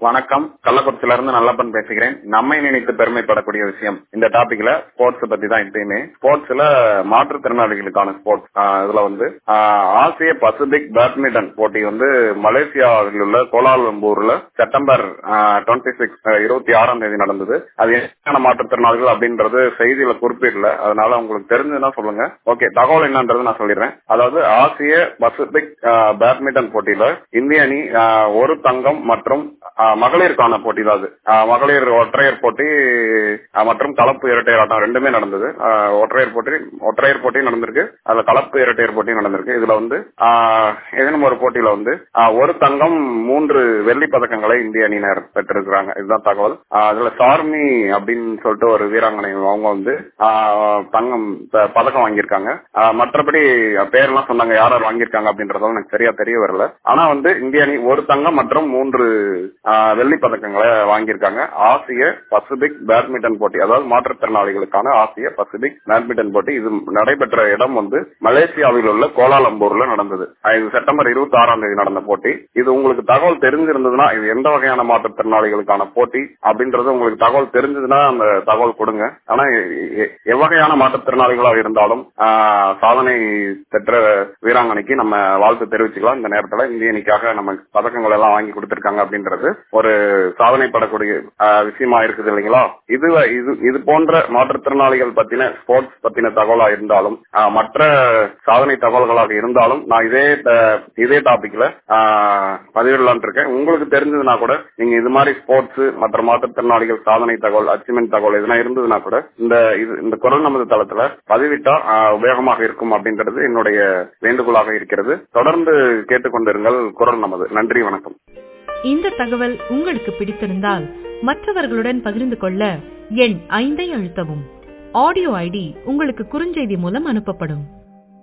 வணக்கம் கள்ளக்குறிச்சியில இருந்து நல்லப்பன் பேசுகிறேன் நம்மை நினைத்து பெருமைப்படக்கூடிய விஷயம் இந்த டாபிக்ல ஸ்போர்ட்ஸ் பத்தி தான் எப்பயுமே ஸ்போர்ட்ஸ்ல மாற்றுத்திறனாளிகளுக்கான ஸ்போர்ட்ஸ் இதுல வந்து ஆஹ், ஆசிய பசிபிக் பேட்மிண்டன் போட்டி வந்து மலேசியாவில் உள்ள கோலாலம்பூர்ல செப்டம்பர் டுவெண்ட்டி சிக்ஸ் இருபத்தி ஆறாம் தேதி நடந்தது அது என்னென்ன மாற்றுத்திறனாளிகள் அப்படின்றது செய்தியில குறிப்பிடல அதனால உங்களுக்கு தெரிஞ்சதுன்னா சொல்லுங்க ஓகே தகவல் என்னன்றது நான் சொல்லிடுறேன் அதாவது ஆசிய பசிபிக் ஆஹ், பேட்மிண்டன் போட்டியில இந்திய அணி ஆஹ், ஒரு தங்கம் மற்றும் ஆஹ், மகளிருக்கான போட்டி தான் அது ஆஹ், மகளிர் ஒற்றையர் போட்டி ஆஹ், மற்றும் கலப்பு இரட்டையர் ஆட்டம் ரெண்டுமே நடந்தது ஆஹ், ஒற்றையர் போட்டி ஒற்றையர் போட்டி நடந்திருக்கு அதுல கலப்பு இரட்டையர் போட்டி நடந்திருக்கு இதுல வந்து ஆஹ், ஏதேனும் ஒரு போட்டியில வந்து ஆஹ், ஒரு தங்கம் மூன்று வெள்ளி பதக்கங்களை இந்திய அணியினர் பெற்றிருக்கிறாங்க இதுதான் தகவல் ஆஹ், அதுல சார்மி அப்படின்னு சொல்லிட்டு ஒரு வீராங்கனை அவங்க வந்து ஆஹ், தங்கம் ப- பதக்கம் வாங்கியிருக்காங்க ஆஹ், மற்றபடி பேர்லாம் சொன்னாங்க யார் யார் வாங்கியிருக்காங்க அப்படின்றதும் எனக்கு சரியா தெரிய வரல ஆனா வந்து இந்திய அணி ஒரு தங்கம் மற்றும் மூன்று ஆஹ், வெள்ளி பதக்கங்களை வாங்கியிருக்காங்க ஆசிய பசிபிக் பேட்மிண்டன் போட்டி அதாவது மாற்றுத்திறனாளிகளுக்கான ஆசிய பசிபிக் பேட்மிண்டன் போட்டி இது நடைபெற்ற இடம் வந்து மலேசியாவில் உள்ள கோலாலம்பூர்ல நடந்தது ஆஹ், இது செப்டம்பர் இருபத்தி ஆறாம் தேதி நடந்த போட்டி இது உங்களுக்கு தகவல் தெரிஞ்சிருந்ததுன்னா இது எந்த வகையான மாற்றுத்திறனாளிகளுக்கான போட்டி அப்படின்றது உங்களுக்கு தகவல் தெரிஞ்சதுன்னா அந்த தகவல் கொடுங்க ஆனா எ- எ- எவ்வகையான மாற்றுத்திறனாளிகளாக இருந்தாலும் ஆஹ், சாதனை பெற்ற வீராங்கனைக்கு நம்ம வாழ்த்து தெரிவிச்சுக்கலாம் இந்த நேரத்துல இந்திய அணிக்காக நம்ம பதக்கங்கள் எல்லாம் வாங்கி கொடுத்திருக்காங்க அப்படின்றது ஒரு சாதனைப்படக்கூடிய ஆஹ், விஷயமா இருக்குது இல்லைங்களா இது இது இது போன்ற மாற்றுத்திறனாளிகள் பத்தின ஸ்போர்ட்ஸ் பத்தின தகவலா இருந்தாலும் ஆஹ், மற்ற சாதனை தகவல்களாக இருந்தாலும் நான் இதே ட- இதே டாபிக்ல பதிவிடலான் இருக்கேன் உங்களுக்கு தெரிஞ்சதுன்னா கூட நீங்க இது மாதிரி ஸ்போர்ட்ஸ் மற்ற மாற்றுத்திறனாளிகள் சாதனை தகவல் அச்சீவ்மெண்ட் தகவல் எதுனா இருந்ததுன்னா கூட இந்த இது இந்த குரல் நமது தளத்துல பதிவிட்டா ஆஹ், உபயோகமாக இருக்கும் அப்படின்றது என்னுடைய வேண்டுகோளாக இருக்கிறது தொடர்ந்து கேட்டுக்கொண்டிருங்கள் குரல் நமது நன்றி வணக்கம் இந்த தகவல் உங்களுக்கு பிடித்திருந்தால் மற்றவர்களுடன் பகிர்ந்து கொள்ள எண் ஐந்தை அழுத்தவும் ஆடியோ ஐடி உங்களுக்கு குறுஞ்செய்தி மூலம் அனுப்பப்படும்